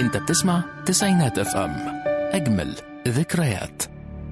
انت بتسمع تسعينات اف ام اجمل ذكريات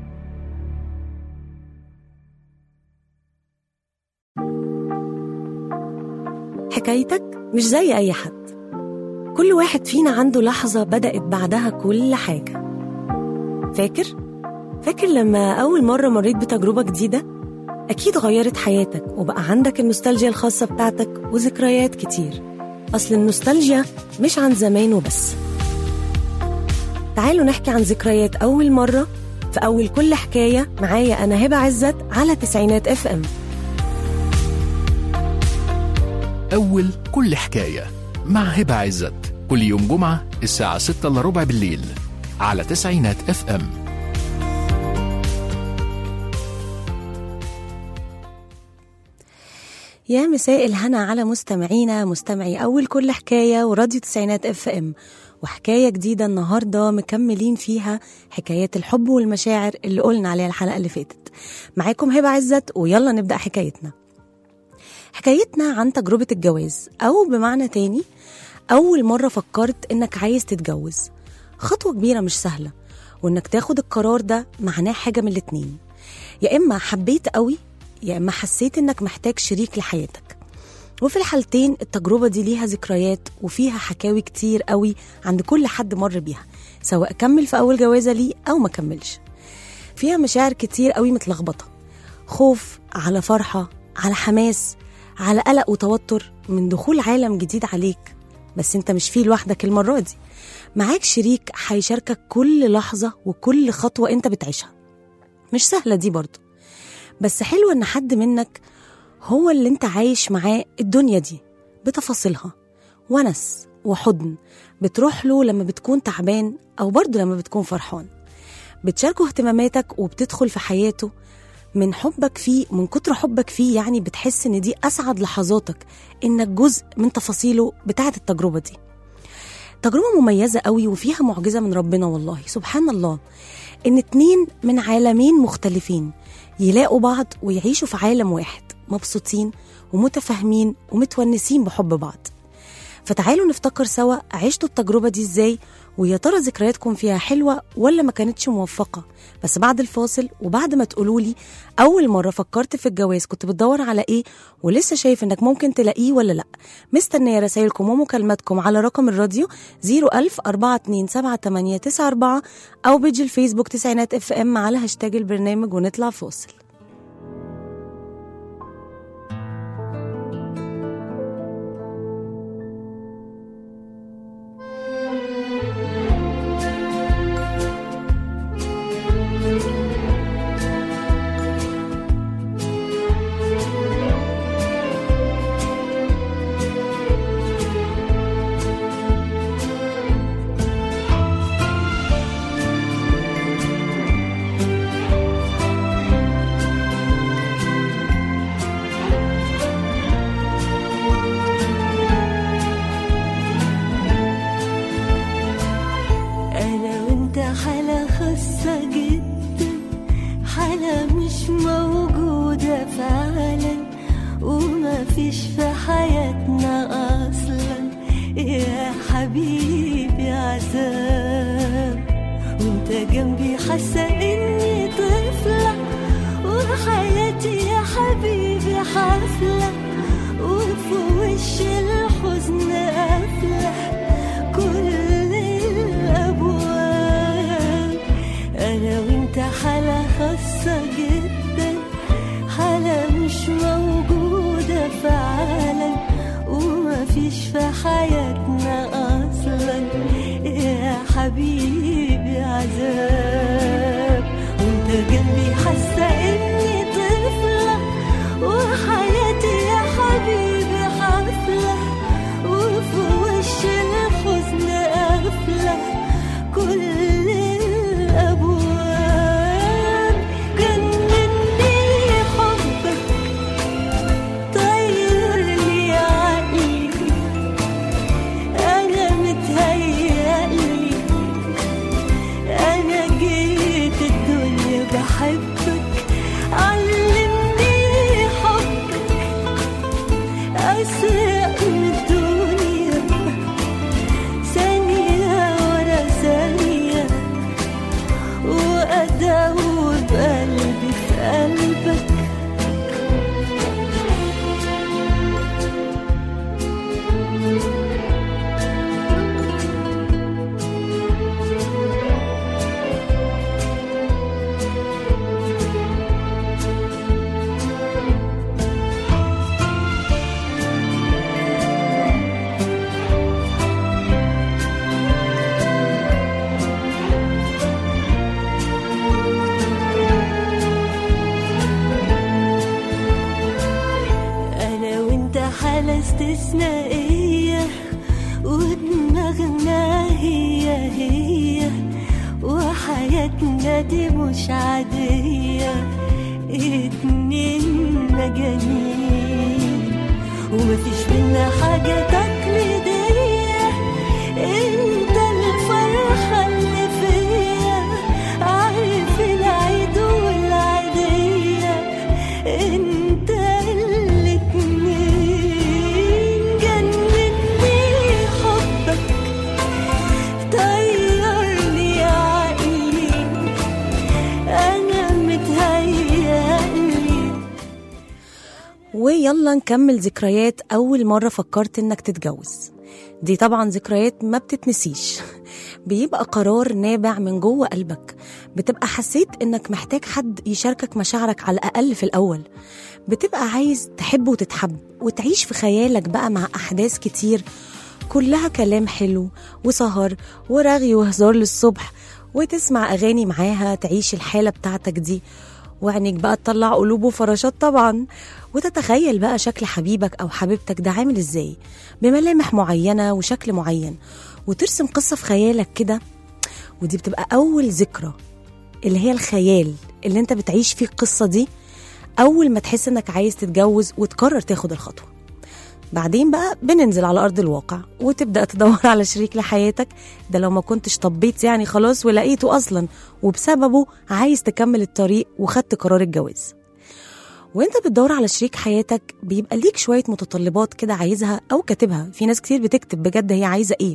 حكايتك مش زي أي حد كل واحد فينا عنده لحظة بدأت بعدها كل حاجة فاكر؟ فاكر لما أول مرة مريت بتجربة جديدة؟ أكيد غيرت حياتك وبقى عندك النوستالجيا الخاصة بتاعتك وذكريات كتير أصل النوستالجيا مش عن زمان وبس تعالوا نحكي عن ذكريات أول مرة في أول كل حكاية معايا أنا هبة عزت على تسعينات اف ام أول كل حكاية مع هبة عزت كل يوم جمعة الساعة 6 إلا ربع بالليل على تسعينات اف ام يا مساء الهنا على مستمعينا مستمعي أول كل حكاية وراديو تسعينات اف ام وحكاية جديدة النهاردة مكملين فيها حكايات الحب والمشاعر اللي قلنا عليها الحلقة اللي فاتت معاكم هبة عزت ويلا نبدأ حكايتنا حكايتنا عن تجربة الجواز أو بمعنى تاني أول مرة فكرت إنك عايز تتجوز خطوة كبيرة مش سهلة وإنك تاخد القرار ده معناه حاجة من الاتنين يا إما حبيت قوي يا إما حسيت إنك محتاج شريك لحياتك وفي الحالتين التجربة دي ليها ذكريات وفيها حكاوي كتير قوي عند كل حد مر بيها سواء كمل في أول جوازة ليه أو ما كملش فيها مشاعر كتير قوي متلخبطة خوف على فرحة على حماس على قلق وتوتر من دخول عالم جديد عليك بس انت مش فيه لوحدك المرة دي معاك شريك هيشاركك كل لحظة وكل خطوة انت بتعيشها مش سهلة دي برضه بس حلوة ان حد منك هو اللي انت عايش معاه الدنيا دي بتفاصيلها ونس وحضن بتروح له لما بتكون تعبان او برضه لما بتكون فرحان بتشاركه اهتماماتك وبتدخل في حياته من حبك فيه من كتر حبك فيه يعني بتحس ان دي اسعد لحظاتك انك جزء من تفاصيله بتاعه التجربه دي تجربه مميزه قوي وفيها معجزه من ربنا والله سبحان الله ان اتنين من عالمين مختلفين يلاقوا بعض ويعيشوا في عالم واحد مبسوطين ومتفاهمين ومتونسين بحب بعض فتعالوا نفتكر سوا عشتوا التجربة دي ازاي ويا ترى ذكرياتكم فيها حلوة ولا ما كانتش موفقة بس بعد الفاصل وبعد ما تقولوا لي أول مرة فكرت في الجواز كنت بتدور على إيه ولسه شايف إنك ممكن تلاقيه ولا لأ مستنية رسايلكم ومكالماتكم على رقم الراديو 01000 427 أو بيج الفيسبوك تسعينات اف ام على هاشتاج البرنامج ونطلع فاصل أنا وأنت حالة خاصة جدا حالة مش موجودة فعلا وما فيش في حياتنا أصلا يا حبيبي عذاب وانت جنبي حاسة إني طفلة وحياتي يا حبيبي حفلة وفي وش الحزن قافلة كل الأبواب أنا وأنت حالة خاصة جدا حالة مش موجودة فعلا وما فيش في حياتنا أصلا يا حبيبي عذاب وانت جنبي حاسة إني طفلة وحياتي يا حبيبي حفلة وفي وش الحزن قافلة كل الأبواب جنني حبك طير لي عقلي أنا متهيألي أنا جيت الدنيا بحبك علمني حبك أسرق من الدنيا ثانية استثنائية ودماغنا هي هي وحياتنا دي مش عادية اتنين مجانين ومفيش منا حاجة تقليدية انت الفرحة اللي فيا عارف العيد والعيدية انت الاتنين جنني حبك طيرني عقلي انا متهيألي ويلا نكمل ذكريات أول مرة فكرت إنك تتجوز دي طبعا ذكريات ما بتتنسيش بيبقى قرار نابع من جوه قلبك بتبقى حسيت إنك محتاج حد يشاركك مشاعرك على الأقل في الأول بتبقى عايز تحب وتتحب وتعيش في خيالك بقى مع أحداث كتير كلها كلام حلو وسهر ورغي وهزار للصبح وتسمع أغاني معاها تعيش الحالة بتاعتك دي وعينيك بقى تطلع قلوب وفراشات طبعا وتتخيل بقى شكل حبيبك أو حبيبتك ده عامل إزاي بملامح معينة وشكل معين وترسم قصة في خيالك كده ودي بتبقى أول ذكرى اللي هي الخيال اللي انت بتعيش فيه القصة دي أول ما تحس إنك عايز تتجوز وتقرر تاخد الخطوة بعدين بقى بننزل على أرض الواقع وتبدأ تدور على شريك لحياتك ده لو ما كنتش طبيت يعني خلاص ولقيته أصلا وبسببه عايز تكمل الطريق وخدت قرار الجواز وانت بتدور على شريك حياتك بيبقى ليك شوية متطلبات كده عايزها أو كاتبها في ناس كتير بتكتب بجد هي عايزة إيه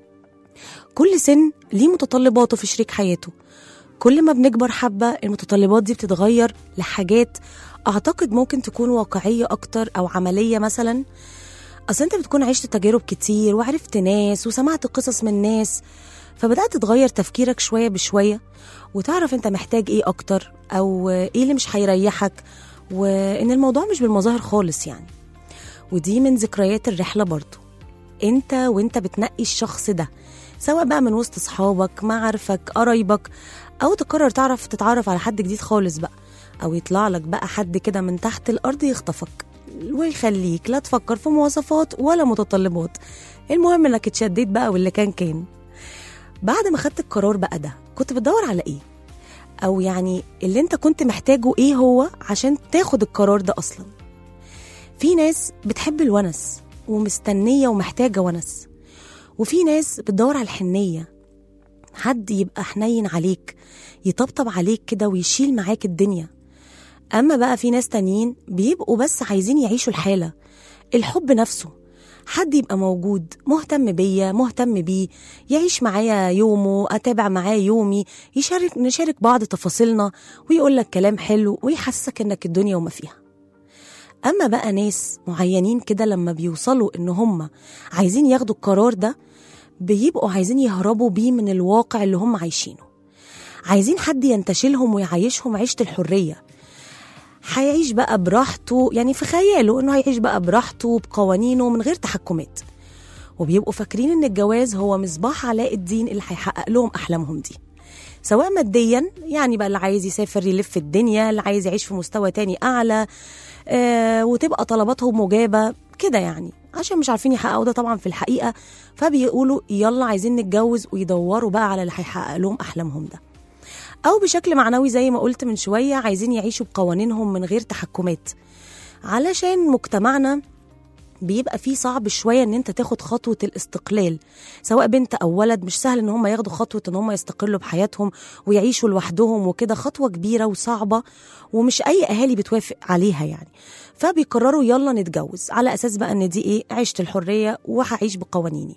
كل سن ليه متطلباته في شريك حياته كل ما بنكبر حبة المتطلبات دي بتتغير لحاجات أعتقد ممكن تكون واقعية أكتر أو عملية مثلا أصل أنت بتكون عشت تجارب كتير وعرفت ناس وسمعت قصص من ناس فبدأت تغير تفكيرك شوية بشوية وتعرف أنت محتاج إيه أكتر أو إيه اللي مش هيريحك وإن الموضوع مش بالمظاهر خالص يعني ودي من ذكريات الرحلة برضو أنت وأنت بتنقي الشخص ده سواء بقى من وسط أصحابك معارفك قرايبك أو تقرر تعرف تتعرف على حد جديد خالص بقى أو يطلع لك بقى حد كده من تحت الأرض يخطفك ويخليك لا تفكر في مواصفات ولا متطلبات المهم انك اتشديت بقى واللي كان كان بعد ما خدت القرار بقى ده كنت بتدور على ايه او يعني اللي انت كنت محتاجه ايه هو عشان تاخد القرار ده اصلا في ناس بتحب الونس ومستنيه ومحتاجه ونس وفي ناس بتدور على الحنيه حد يبقى حنين عليك يطبطب عليك كده ويشيل معاك الدنيا أما بقى في ناس تانيين بيبقوا بس عايزين يعيشوا الحالة الحب نفسه حد يبقى موجود مهتم بيا مهتم بيه يعيش معايا يومه أتابع معاه يومي يشارك نشارك بعض تفاصيلنا ويقول لك كلام حلو ويحسسك إنك الدنيا وما فيها أما بقى ناس معينين كده لما بيوصلوا إن هم عايزين ياخدوا القرار ده بيبقوا عايزين يهربوا بيه من الواقع اللي هم عايشينه عايزين حد ينتشلهم ويعيشهم عيشة الحرية هيعيش بقى براحته يعني في خياله انه هيعيش بقى براحته بقوانينه من غير تحكمات وبيبقوا فاكرين ان الجواز هو مصباح علاء الدين اللي هيحقق لهم احلامهم دي سواء ماديا يعني بقى اللي عايز يسافر يلف الدنيا اللي عايز يعيش في مستوى تاني اعلى آه وتبقى طلباتهم مجابه كده يعني عشان مش عارفين يحققوا ده طبعا في الحقيقه فبيقولوا يلا عايزين نتجوز ويدوروا بقى على اللي هيحقق لهم احلامهم ده أو بشكل معنوي زي ما قلت من شوية عايزين يعيشوا بقوانينهم من غير تحكمات علشان مجتمعنا بيبقى فيه صعب شوية ان انت تاخد خطوة الاستقلال سواء بنت او ولد مش سهل ان هم ياخدوا خطوة ان هم يستقلوا بحياتهم ويعيشوا لوحدهم وكده خطوة كبيرة وصعبة ومش اي اهالي بتوافق عليها يعني فبيقرروا يلا نتجوز على اساس بقى ان دي ايه عشت الحرية وهعيش بقوانيني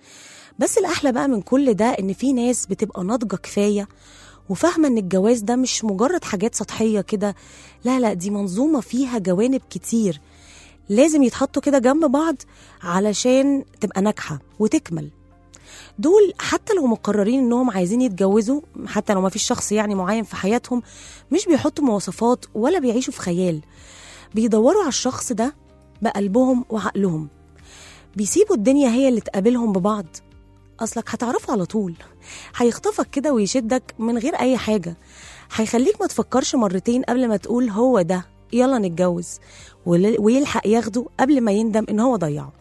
بس الاحلى بقى من كل ده ان في ناس بتبقى ناضجة كفاية وفاهمه ان الجواز ده مش مجرد حاجات سطحيه كده لا لا دي منظومه فيها جوانب كتير لازم يتحطوا كده جنب بعض علشان تبقى ناجحه وتكمل دول حتى لو مقررين انهم عايزين يتجوزوا حتى لو ما فيش شخص يعني معين في حياتهم مش بيحطوا مواصفات ولا بيعيشوا في خيال بيدوروا على الشخص ده بقلبهم وعقلهم بيسيبوا الدنيا هي اللي تقابلهم ببعض اصلك هتعرفه على طول هيخطفك كده ويشدك من غير اي حاجه هيخليك ما تفكرش مرتين قبل ما تقول هو ده يلا نتجوز ول- ويلحق ياخده قبل ما يندم ان هو ضيعه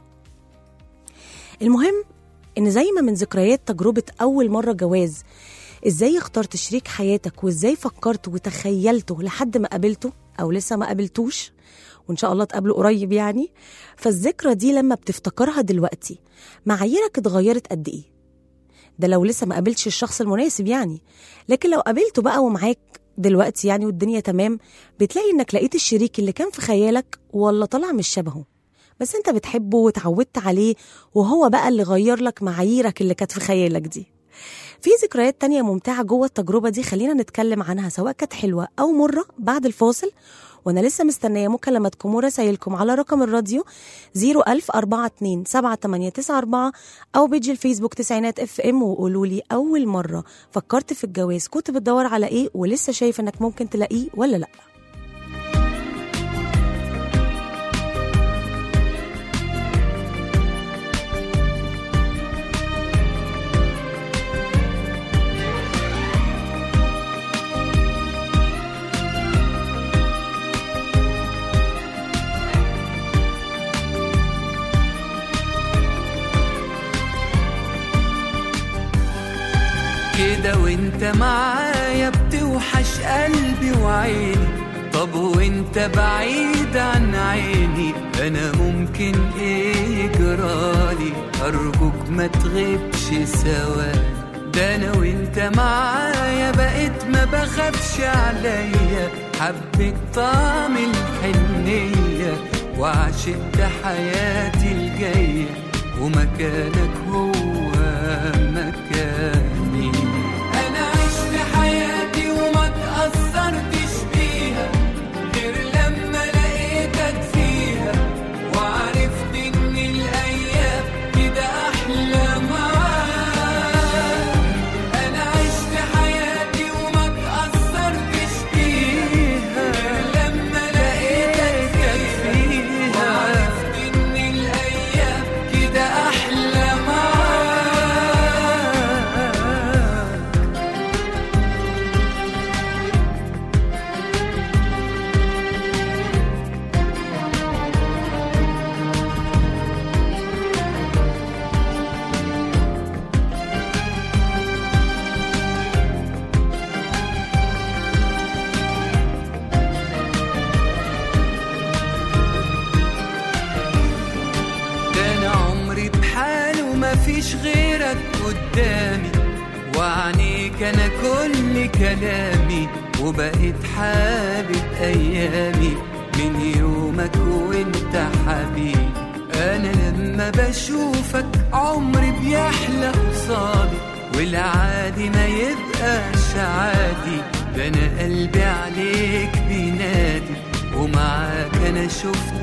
المهم ان زي ما من ذكريات تجربه اول مره جواز ازاي اخترت شريك حياتك وازاي فكرت وتخيلته لحد ما قابلته او لسه ما قابلتوش وان شاء الله تقابله قريب يعني فالذكرى دي لما بتفتكرها دلوقتي معاييرك اتغيرت قد ايه ده لو لسه ما قابلتش الشخص المناسب يعني لكن لو قابلته بقى ومعاك دلوقتي يعني والدنيا تمام بتلاقي انك لقيت الشريك اللي كان في خيالك ولا طلع مش شبهه بس انت بتحبه وتعودت عليه وهو بقى اللي غير لك معاييرك اللي كانت في خيالك دي في ذكريات تانية ممتعة جوه التجربة دي خلينا نتكلم عنها سواء كانت حلوة أو مرة بعد الفاصل وأنا لسه مستنية مكالماتكم ورسايلكم على رقم الراديو 01042 7894 أو بيج الفيسبوك تسعينات اف ام وقولوا لي أول مرة فكرت في الجواز كنت بتدور على إيه ولسه شايف إنك ممكن تلاقيه ولا لأ كده وانت معايا بتوحش قلبي وعيني طب وانت بعيد عن عيني انا ممكن ايه يجرالي ارجوك ما تغيبش ثواني ده انا وانت معايا بقيت ما بخافش عليا حبيت طعم الحنية وعشقت حياتي الجاية ومكانك هو مكاني انا عشت حياتي وما تأثرتش بيها غير لما لقيتك فيها وعرفت ان الايام كده احلى معاك انا عشت حياتي وما تأثرتش بيها غير لما لقيتك فيها وعرفت ان الايام كده احلى معاك ده انا عمري بحاله مفيش غيرك قدامي وعنيك انا كل كلامي وبقيت حابب ايامي من يومك وانت حبيبي انا لما بشوفك عمري بيحلى قصادي والعادي ما يبقاش عادي ده انا قلبي عليك بينادي ومعاك انا شفت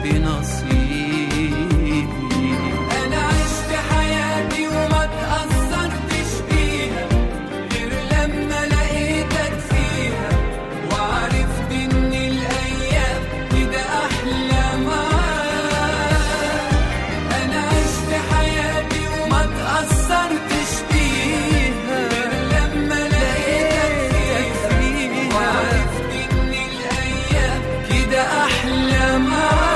نصيبي انا عشت حياتي وما تأثرتش بيها غير لما لقيتك فيها وعرفت ان الايام كده احلى معاك انا عشت حياتي وما تأثرتش بيها غير لما لقيتك فيها وعرفت ان الايام كده احلى معاك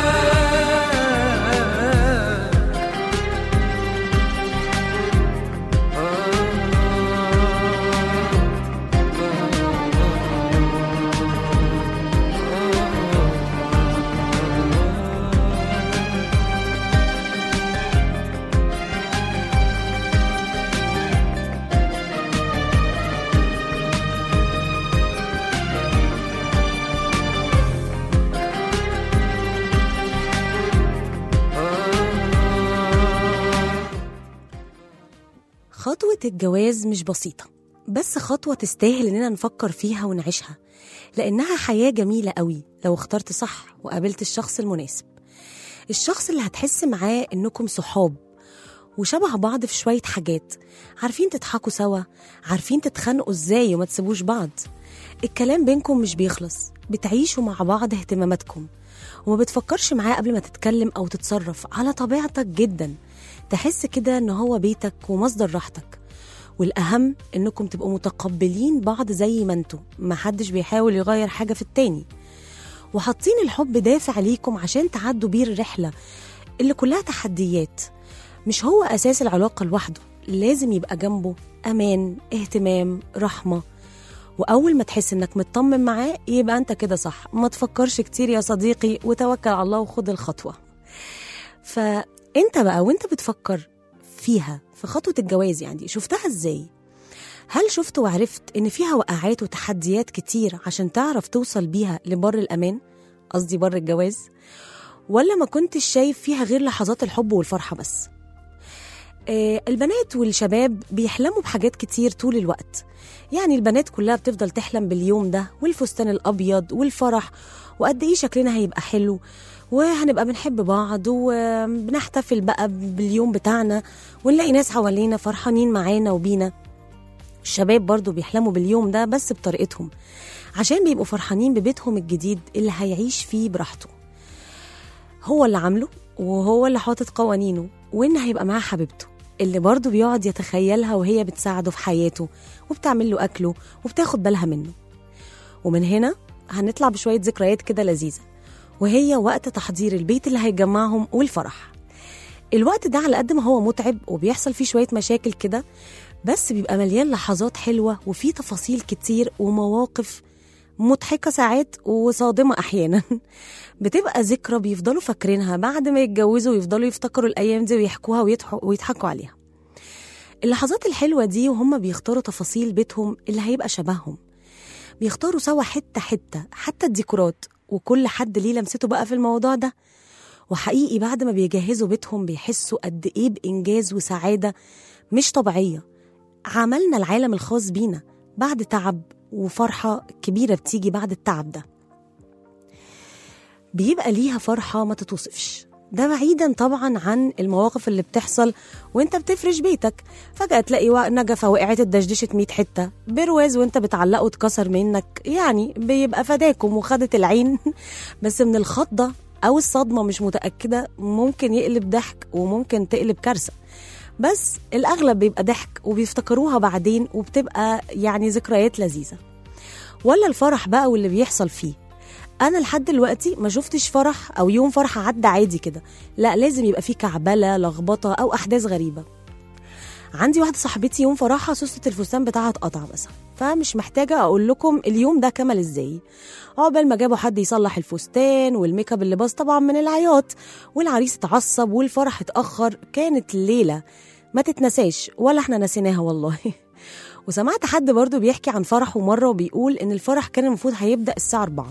خطوة الجواز مش بسيطة بس خطوة تستاهل إننا نفكر فيها ونعيشها لأنها حياة جميلة قوي لو اخترت صح وقابلت الشخص المناسب الشخص اللي هتحس معاه إنكم صحاب وشبه بعض في شوية حاجات عارفين تضحكوا سوا عارفين تتخانقوا ازاي وما تسيبوش بعض الكلام بينكم مش بيخلص بتعيشوا مع بعض اهتماماتكم وما بتفكرش معاه قبل ما تتكلم أو تتصرف على طبيعتك جدا تحس كده إن هو بيتك ومصدر راحتك والأهم إنكم تبقوا متقبلين بعض زي ما انتوا محدش بيحاول يغير حاجة في التاني وحاطين الحب دافع ليكم عشان تعدوا بيه الرحلة اللي كلها تحديات مش هو أساس العلاقة لوحده لازم يبقى جنبه أمان اهتمام رحمة وأول ما تحس إنك مطمن معاه يبقى أنت كده صح ما تفكرش كتير يا صديقي وتوكل على الله وخد الخطوة فأنت بقى وأنت بتفكر فيها في خطوة الجواز يعني شفتها إزاي؟ هل شفت وعرفت إن فيها وقعات وتحديات كتير عشان تعرف توصل بيها لبر الأمان؟ قصدي بر الجواز؟ ولا ما كنتش شايف فيها غير لحظات الحب والفرحة بس؟ آه، البنات والشباب بيحلموا بحاجات كتير طول الوقت يعني البنات كلها بتفضل تحلم باليوم ده والفستان الأبيض والفرح وقد إيه شكلنا هيبقى حلو وهنبقى بنحب بعض وبنحتفل بقى باليوم بتاعنا ونلاقي ناس حوالينا فرحانين معانا وبينا الشباب برضو بيحلموا باليوم ده بس بطريقتهم عشان بيبقوا فرحانين ببيتهم الجديد اللي هيعيش فيه براحته هو اللي عامله وهو اللي حاطط قوانينه وإن هيبقى معاه حبيبته اللي برضه بيقعد يتخيلها وهي بتساعده في حياته وبتعمل له أكله وبتاخد بالها منه ومن هنا هنطلع بشوية ذكريات كده لذيذة وهي وقت تحضير البيت اللي هيجمعهم والفرح الوقت ده على قد ما هو متعب وبيحصل فيه شوية مشاكل كده بس بيبقى مليان لحظات حلوة وفيه تفاصيل كتير ومواقف مضحكة ساعات وصادمة أحيانا بتبقى ذكرى بيفضلوا فاكرينها بعد ما يتجوزوا ويفضلوا يفتكروا الأيام دي ويحكوها ويضحكوا ويضحكوا عليها اللحظات الحلوة دي وهم بيختاروا تفاصيل بيتهم اللي هيبقى شبههم بيختاروا سوا حتة حتة حتى الديكورات وكل حد ليه لمسته بقى في الموضوع ده وحقيقي بعد ما بيجهزوا بيتهم بيحسوا قد إيه بإنجاز وسعادة مش طبيعية عملنا العالم الخاص بينا بعد تعب وفرحة كبيرة بتيجي بعد التعب ده بيبقى ليها فرحة ما تتوصفش ده بعيدا طبعا عن المواقف اللي بتحصل وانت بتفرش بيتك فجأة تلاقي وا- نجفة وقعت اتدشدشت 100 حتة برواز وانت بتعلقه اتكسر منك يعني بيبقى فداكم وخدت العين بس من الخضة أو الصدمة مش متأكدة ممكن يقلب ضحك وممكن تقلب كارثة بس الأغلب بيبقى ضحك وبيفتكروها بعدين وبتبقى يعني ذكريات لذيذة ولا الفرح بقى واللي بيحصل فيه انا لحد دلوقتي ما شفتش فرح او يوم فرح عدى عادي كده لا لازم يبقى فيه كعبله لخبطه او احداث غريبه عندي واحده صاحبتي يوم فرحها سوسه الفستان بتاعها اتقطع مثلا فمش محتاجه اقول لكم اليوم ده كمل ازاي عقبال ما جابوا حد يصلح الفستان والميك اب اللي باظ طبعا من العياط والعريس اتعصب والفرح اتاخر كانت الليله ما تتنساش ولا احنا نسيناها والله وسمعت حد برضو بيحكي عن فرحه مرة وبيقول إن الفرح كان المفروض هيبدأ الساعة 4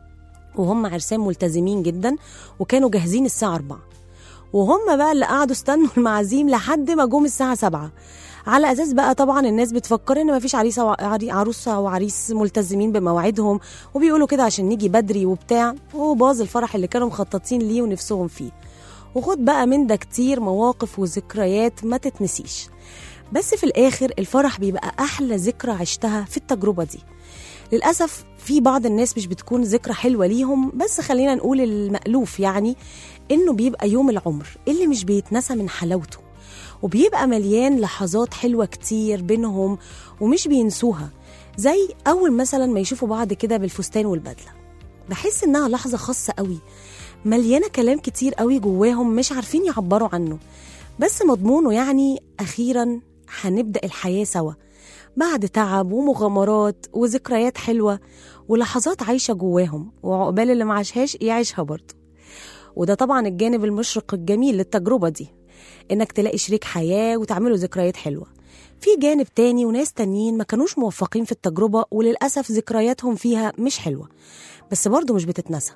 وهم عرسان ملتزمين جدا وكانوا جاهزين الساعة 4 وهم بقى اللي قعدوا استنوا المعازيم لحد ما جم الساعة 7 على اساس بقى طبعا الناس بتفكر ان مفيش عريسه وعري- عروسه وعريس ملتزمين بمواعيدهم وبيقولوا كده عشان نيجي بدري وبتاع وباظ الفرح اللي كانوا مخططين ليه ونفسهم فيه وخد بقى من ده كتير مواقف وذكريات ما تتنسيش بس في الآخر الفرح بيبقى أحلى ذكرى عشتها في التجربة دي للأسف في بعض الناس مش بتكون ذكرى حلوة ليهم بس خلينا نقول المألوف يعني إنه بيبقى يوم العمر اللي مش بيتنسى من حلاوته وبيبقى مليان لحظات حلوة كتير بينهم ومش بينسوها زي أول مثلا ما يشوفوا بعض كده بالفستان والبدلة بحس إنها لحظة خاصة قوي مليانة كلام كتير قوي جواهم مش عارفين يعبروا عنه بس مضمونه يعني أخيرا هنبدأ الحياة سوا بعد تعب ومغامرات وذكريات حلوة ولحظات عايشة جواهم وعقبال اللي معاشهاش يعيشها برضه وده طبعا الجانب المشرق الجميل للتجربة دي إنك تلاقي شريك حياة وتعملوا ذكريات حلوة في جانب تاني وناس تانيين ما كانوش موفقين في التجربة وللأسف ذكرياتهم فيها مش حلوة بس برضه مش بتتنسى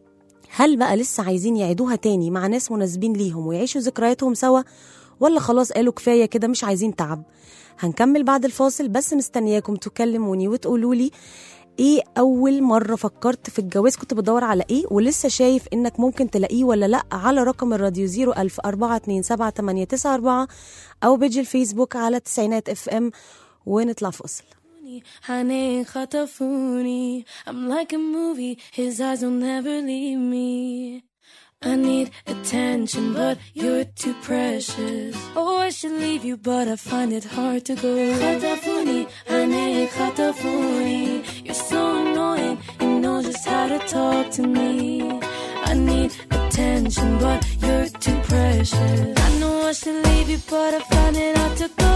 هل بقى لسه عايزين يعيدوها تاني مع ناس مناسبين ليهم ويعيشوا ذكرياتهم سوا ولا خلاص قالوا كفاية كده مش عايزين تعب هنكمل بعد الفاصل بس مستنياكم تكلموني وتقولوا لي ايه اول مرة فكرت في الجواز كنت بدور على ايه ولسه شايف انك ممكن تلاقيه ولا لا على رقم الراديو 010427894 او بيج الفيسبوك على تسعينات اف ام ونطلع فاصل Honey, خطفوني I'm like a movie His eyes will never leave me I need attention but you're too precious Oh, I should leave you but I find it hard to go خطفوني honey, خطفوني You're so annoying You know just how to talk to me. I need attention, but you're too precious. I know I should leave you, but I find it hard to go.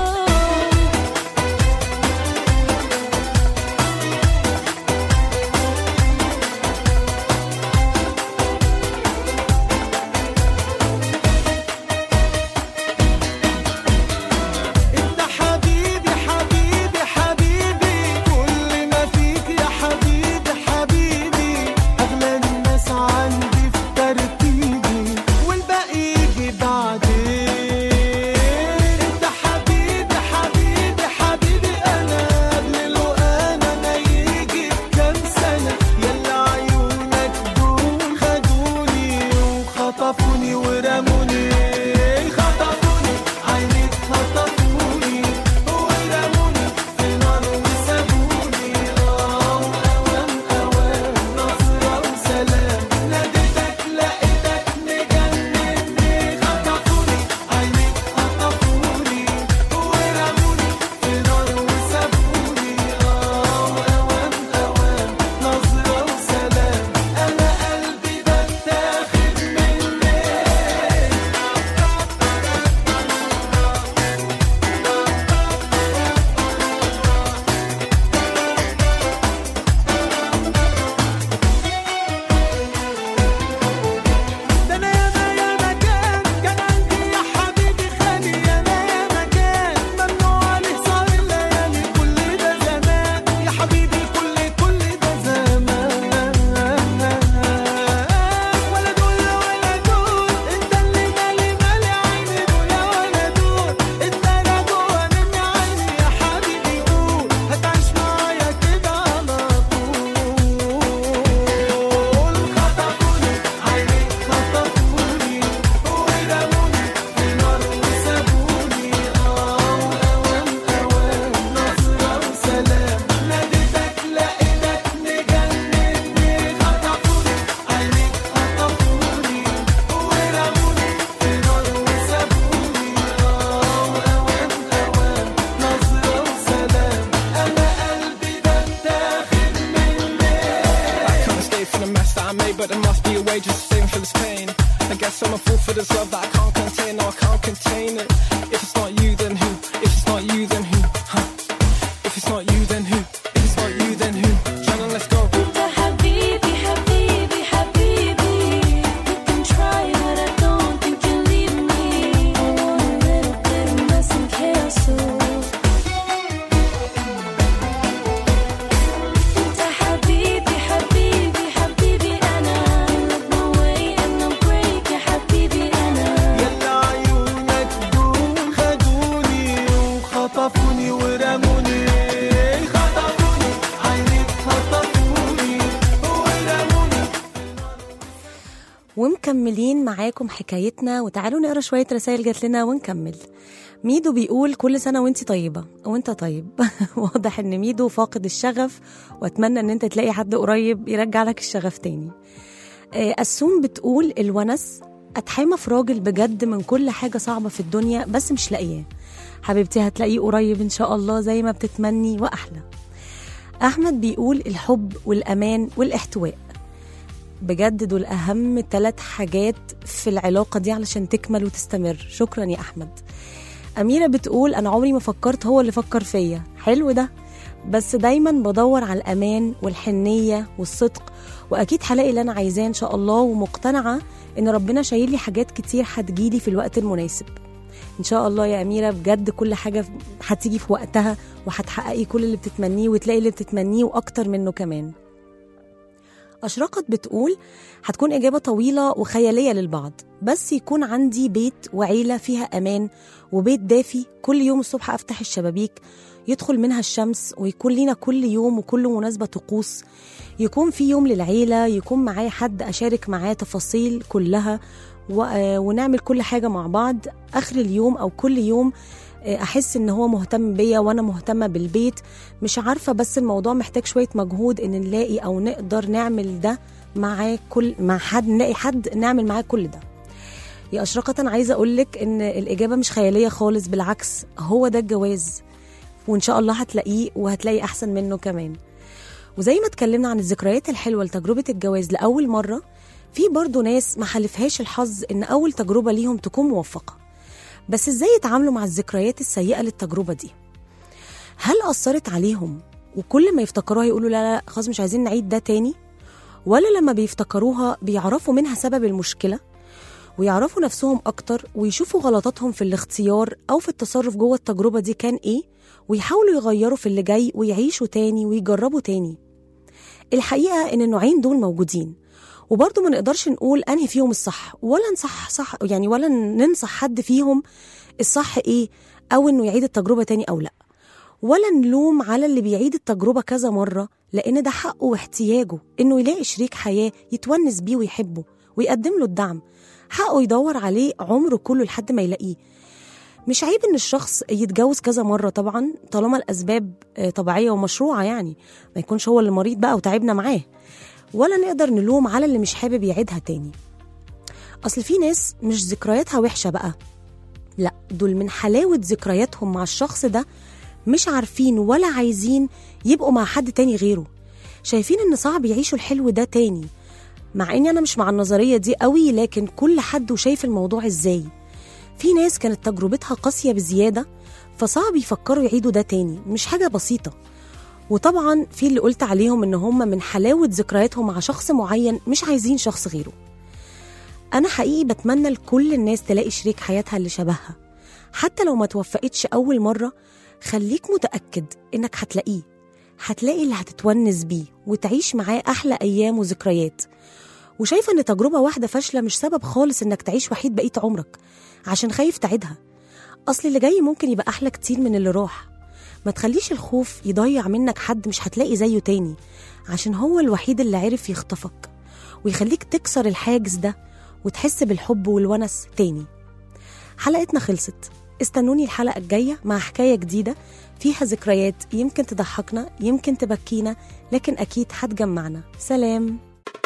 انت حبيبي حبيبي حبيبي كل ما فيك يا حبيبي حبيبي اغلى الناس عندي في ترتيبي والباقي يجي بعدين انت حبيبي حبيبي حبيبي انا قبل لو انا ما يجي بكام سنه يلا عيونك دول خدوني وخطفوني ورموني خطفوني عينيك خطفوني ورموني في نار وسابوني اه اوام اوام نصرة وسلام ناديتك لقيتك مجنني خطفوني عينيك خطفوني ورموني في نار وسابوني اه اوام اوام نصرة وسلام انا قلبي ده اتاخد مني ده انا ياما ياما كان كان عندي يا حبيبي خالي ياما ياما كان ممنوع عليه سهر الليالي كل ده زمان يا حبيبي كل كل ده زمان ولا دول ولا دول انت اللي مالي مالي عيني دول ولا دول انت لا جوا مني عيني يا حبيبي قول هتعيش معايا كده على طول خطفوني عينيك خطفوني ورموني في نار وسابوني اه اوام اوام نصرة وسلام ناديتك لقيتك مجنني خطفوني عينيك خطفوني ورموني في نار وسابوني اه اوام اوام نصرة وسلام انا قلبي ده اتاخد مني I can't escape from the mess that I made, but there must be a way just to save for this pain. I guess I'm a fool for this love that I can't contain, no, I can't contain it. If it's not you, then who? If it's not you, then who? Huh? If it's not you, then who? If it's not you, then who? Shannon, let's go. انت حبيبي حبيبي حبيبي You can try but I don't think you'll leave me I want a little bit of mess and chaos انت حبيبي حبيبي حبيبي انا Look my way and I'll break يا حبيبي انا يلا عيونك دول خدوني وخطفوني ورموني خطفوني عينيك خطفوني ورموني ومكملين معاكم حكايتنا وتعالوا نقرا شويه رسائل جات لنا ونكمل ميدو بيقول كل سنه وانت طيبه وانت طيب واضح ان ميدو فاقد الشغف واتمنى ان انت تلاقي حد قريب يرجع لك الشغف تاني آه، السوم بتقول الونس اتحامى في راجل بجد من كل حاجه صعبه في الدنيا بس مش لاقياه حبيبتي هتلاقيه قريب ان شاء الله زي ما بتتمني واحلى احمد بيقول الحب والامان والاحتواء بجد دول أهم ثلاث حاجات في العلاقة دي علشان تكمل وتستمر شكرا يا أحمد أميرة بتقول أنا عمري ما فكرت هو اللي فكر فيا حلو ده بس دايما بدور على الأمان والحنية والصدق وأكيد هلاقي اللي أنا عايزاه إن شاء الله ومقتنعة إن ربنا شايل لي حاجات كتير هتجيلي في الوقت المناسب إن شاء الله يا أميرة بجد كل حاجة هتيجي في وقتها وهتحققي كل اللي بتتمنيه وتلاقي اللي بتتمنيه وأكتر منه كمان أشرقت بتقول هتكون إجابة طويلة وخيالية للبعض بس يكون عندي بيت وعيلة فيها أمان وبيت دافي كل يوم الصبح أفتح الشبابيك يدخل منها الشمس ويكون لينا كل يوم وكل مناسبة طقوس يكون في يوم للعيلة يكون معايا حد أشارك معاه تفاصيل كلها و- آه، ونعمل كل حاجة مع بعض آخر اليوم أو كل يوم آه، أحس إن هو مهتم بيا وأنا مهتمة بالبيت مش عارفة بس الموضوع محتاج شوية مجهود إن نلاقي أو نقدر نعمل ده معاه كل مع حد نلاقي حد نعمل معاه كل ده يا أشرقة عايزة أقولك إن الإجابة مش خيالية خالص بالعكس هو ده الجواز وإن شاء الله هتلاقيه وهتلاقي أحسن منه كمان وزي ما اتكلمنا عن الذكريات الحلوة لتجربة الجواز لأول مرة في برضه ناس ما حلفهاش الحظ إن أول تجربة ليهم تكون موفقة بس إزاي يتعاملوا مع الذكريات السيئة للتجربة دي هل أثرت عليهم وكل ما يفتكروها يقولوا لا لا خلاص مش عايزين نعيد ده تاني ولا لما بيفتكروها بيعرفوا منها سبب المشكلة ويعرفوا نفسهم أكتر ويشوفوا غلطاتهم في الاختيار أو في التصرف جوه التجربة دي كان إيه ويحاولوا يغيروا في اللي جاي ويعيشوا تاني ويجربوا تاني الحقيقة إن النوعين دول موجودين وبرضه ما نقدرش نقول أنهي فيهم الصح ولا نصح صح يعني ولا ننصح حد فيهم الصح إيه أو إنه يعيد التجربة تاني أو لأ ولا نلوم على اللي بيعيد التجربة كذا مرة لأن ده حقه واحتياجه إنه يلاقي شريك حياة يتونس بيه ويحبه ويقدم له الدعم حقه يدور عليه عمره كله لحد ما يلاقيه مش عيب إن الشخص يتجوز كذا مرة طبعا طالما الأسباب آه، طبيعية ومشروعة يعني ما يكونش هو اللي مريض بقى وتعبنا معاه ولا نقدر نلوم على اللي مش حابب يعيدها تاني أصل في ناس مش ذكرياتها وحشة بقى لا دول من حلاوة ذكرياتهم مع الشخص ده مش عارفين ولا عايزين يبقوا مع حد تاني غيره شايفين ان صعب يعيشوا الحلو ده تاني مع اني انا مش مع النظرية دي قوي لكن كل حد وشايف الموضوع ازاي في ناس كانت تجربتها قاسية بزيادة فصعب يفكروا يعيدوا ده تاني مش حاجة بسيطة وطبعا في اللي قلت عليهم ان هم من حلاوة ذكرياتهم مع شخص معين مش عايزين شخص غيره انا حقيقي بتمنى لكل الناس تلاقي شريك حياتها اللي شبهها حتى لو ما توفقتش اول مرة خليك متأكد انك هتلاقيه هتلاقي اللي هتتونس بيه وتعيش معاه احلى ايام وذكريات وشايفه ان تجربه واحده فاشله مش سبب خالص انك تعيش وحيد بقيه عمرك عشان خايف تعيدها اصل اللي جاي ممكن يبقى احلى كتير من اللي راح ما تخليش الخوف يضيع منك حد مش هتلاقي زيه تاني عشان هو الوحيد اللي عرف يخطفك ويخليك تكسر الحاجز ده وتحس بالحب والونس تاني حلقتنا خلصت استنوني الحلقة الجاية مع حكاية جديدة فيها ذكريات يمكن تضحكنا يمكن تبكينا لكن أكيد هتجمعنا سلام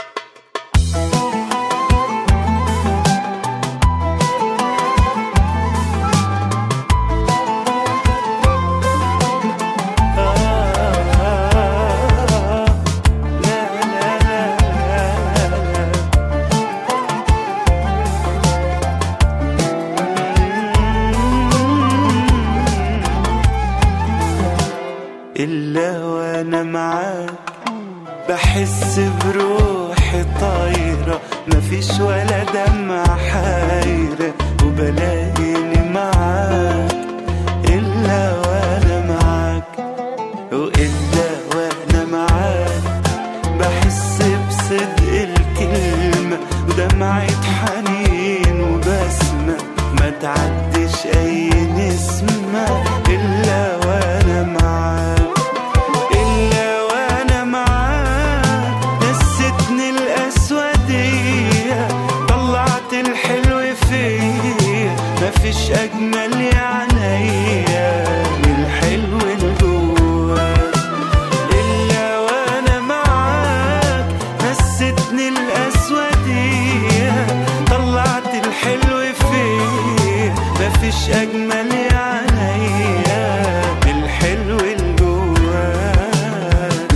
إلا وأنا معاك بحس بروحي طايرة مفيش ولا دمعة حايرة وبلاقيني معاك إلا وأنا معاك وإلا وأنا معاك بحس بصدق الكلمة ودمعة حنين وبسمة ما تعدش أي نسمة إلا وأنا معاك إلا وأنا معاك نستني الأسودية طلعت الحلو فيا مفيش أجمل يا عينيا من الحلو اللي جواك إلا وأنا معاك نستني الأسودية طلعت الحلو فيا مفيش أجمل يا عينيا من الحلو اللي جواك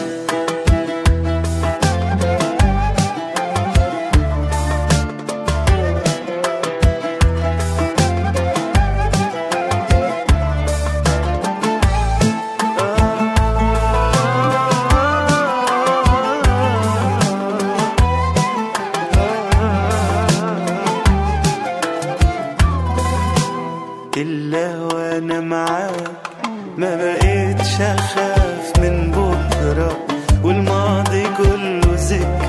إلا وأنا معاك ما بقيتش أخاف من بكرة والماضي كله ذكرى